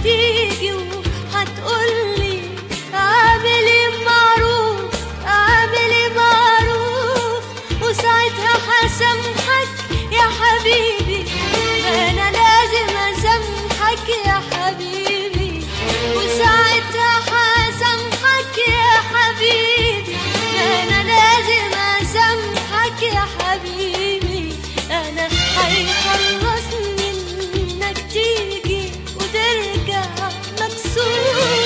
هتيجي وهتقولي اعملي معروف اعملي معروف وساعتها هسامحك يا حبيبي انا لازم اسامحك يا حبيبي وساعتها هسامحك يا حبيبي انا لازم اسامحك يا حبيبي انا هيخلصني انك تيجي وترجع مكسور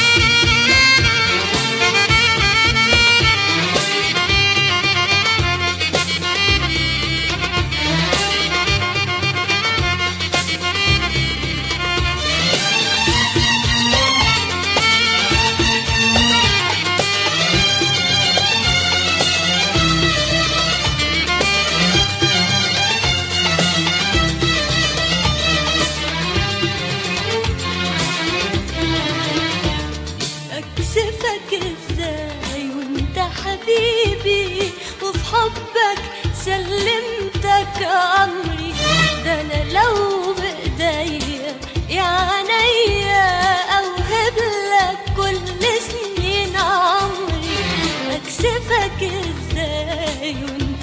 اكسفك ازاي وانت حبيبي وفي حبك سلمتك امري ده انا لو بايديا يا عينيا اوهب لك كل سنين عمري اكسفك ازاي وانت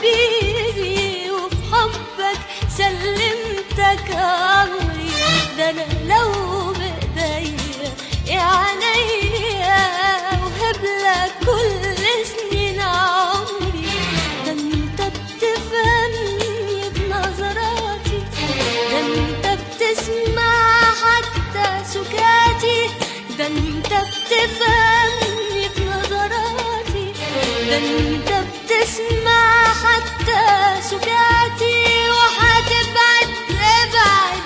حبيبي وفي حبك سلمتك امري ده انا لو بايديا يا عينيا اوهب لك كل سنين عمري ده انت بتفهمني بنظراتي ده انت بتسمع حتى سكاتي ده انت بتفهمني بنظراتي ده انت بتسمع حتى سكاتي وهتبعد ابعد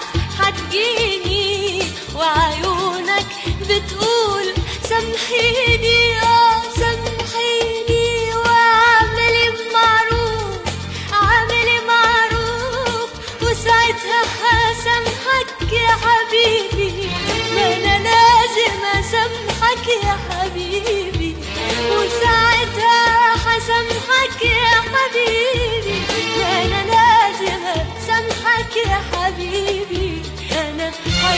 هتجيني وعيونك بتقول سامحيني اه سامحيني واعملي معروف اعملي معروف وساعتها هسامحك يا حبيبي ما انا لازم اسامحك يا حبيبي وساعتها هسامحك يا حبيبي ما انا لازم اسامحك يا حبيبي انا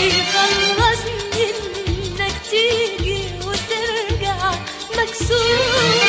هيخلصني انك تيجي وترجع مكسور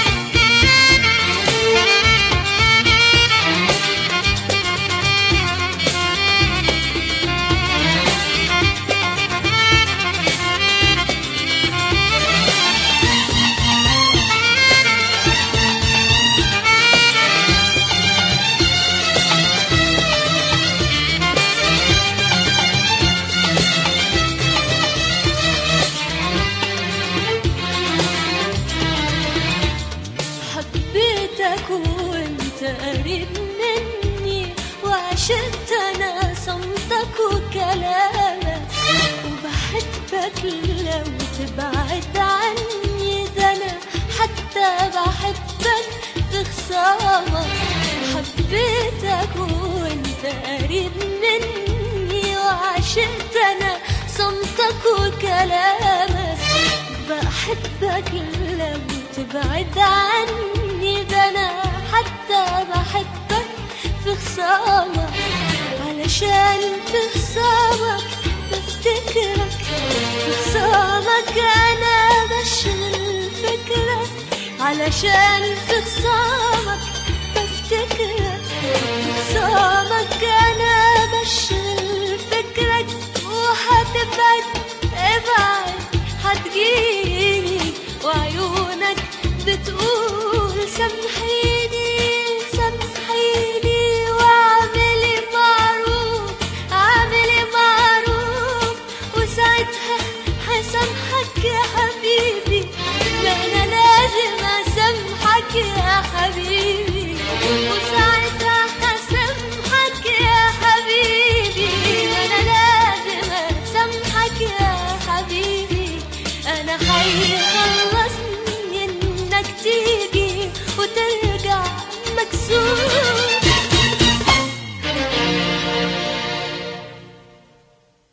حبيتك وانت قريب مني وعشقت انا صمتك وكلامك وبحبك لو تبعد عني ده انا حتى بحبك بخصامك حبيتك وانت قريب مني وعشقت انا صمتك وكلامك بحبك لو تبعد عني ده انا حتى بحبك في خصامك علشان في خصامك بفتكرك في خصامك انا بشغل فكرك علشان في خصامك بفتكرك في خصامك انا بشغل فكرك وهتبعد ابعد هتجيني وعيونك بتقول سامحني